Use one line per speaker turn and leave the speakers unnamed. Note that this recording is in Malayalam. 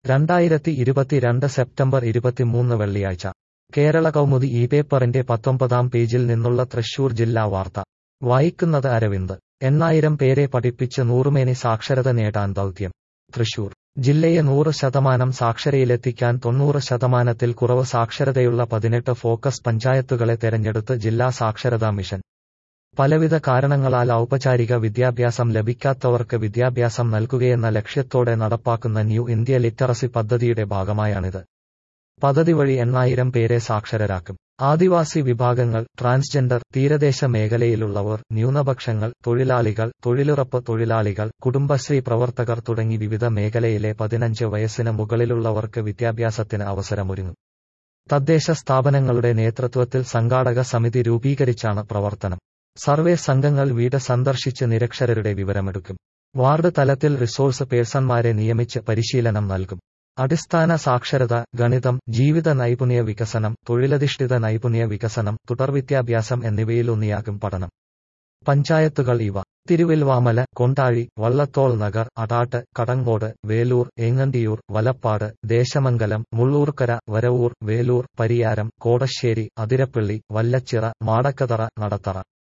രണ്ടായിരത്തി ഇരുപത്തിരണ്ട് സെപ്റ്റംബർ ഇരുപത്തിമൂന്ന് വെള്ളിയാഴ്ച കേരള കൗമുദി ഈ പേപ്പറിന്റെ പത്തൊമ്പതാം പേജിൽ നിന്നുള്ള തൃശൂർ ജില്ലാ വാർത്ത വായിക്കുന്നത് അരവിന്ദ് എണ്ണായിരം പേരെ പഠിപ്പിച്ച് നൂറുമേനി സാക്ഷരത നേടാൻ ദൗത്യം തൃശൂർ ജില്ലയെ നൂറ് ശതമാനം സാക്ഷരയിലെത്തിക്കാൻ തൊണ്ണൂറ് ശതമാനത്തിൽ കുറവ് സാക്ഷരതയുള്ള പതിനെട്ട് ഫോക്കസ് പഞ്ചായത്തുകളെ തെരഞ്ഞെടുത്ത് ജില്ലാ സാക്ഷരതാ മിഷൻ പലവിധ കാരണങ്ങളാൽ ഔപചാരിക വിദ്യാഭ്യാസം ലഭിക്കാത്തവർക്ക് വിദ്യാഭ്യാസം നൽകുകയെന്ന ലക്ഷ്യത്തോടെ നടപ്പാക്കുന്ന ന്യൂ ഇന്ത്യ ലിറ്ററസി പദ്ധതിയുടെ ഭാഗമായാണിത് പദ്ധതി വഴി എണ്ണായിരം പേരെ സാക്ഷരരാക്കും ആദിവാസി വിഭാഗങ്ങൾ ട്രാൻസ്ജെൻഡർ തീരദേശ മേഖലയിലുള്ളവർ ന്യൂനപക്ഷങ്ങൾ തൊഴിലാളികൾ തൊഴിലുറപ്പ് തൊഴിലാളികൾ കുടുംബശ്രീ പ്രവർത്തകർ തുടങ്ങി വിവിധ മേഖലയിലെ പതിനഞ്ച് വയസ്സിന് മുകളിലുള്ളവർക്ക് വിദ്യാഭ്യാസത്തിന് അവസരമൊരുങ്ങും തദ്ദേശ സ്ഥാപനങ്ങളുടെ നേതൃത്വത്തിൽ സംഘാടക സമിതി രൂപീകരിച്ചാണ് പ്രവർത്തനം സർവേ സംഘങ്ങൾ വീട് സന്ദർശിച്ച് നിരക്ഷരരുടെ വിവരമെടുക്കും വാർഡ് തലത്തിൽ റിസോഴ്സ് പേഴ്സൺമാരെ നിയമിച്ച് പരിശീലനം നൽകും അടിസ്ഥാന സാക്ഷരത ഗണിതം ജീവിത നൈപുണ്യ വികസനം തൊഴിലധിഷ്ഠിത നൈപുണ്യ വികസനം തുടർവിദ്യാഭ്യാസം എന്നിവയിലൂന്നിയാകും പഠനം പഞ്ചായത്തുകൾ ഇവ തിരുവിൽവാമല കൊണ്ടാഴി വള്ളത്തോൾ നഗർ അടാട്ട് കടങ്ങോട് വേലൂർ ഏങ്ങണ്ടിയൂർ വലപ്പാട് ദേശമംഗലം മുള്ളൂർക്കര വരവൂർ വേലൂർ പരിയാരം കോടശ്ശേരി അതിരപ്പള്ളി വല്ലച്ചിറ മാടക്കതറ നടത്തറ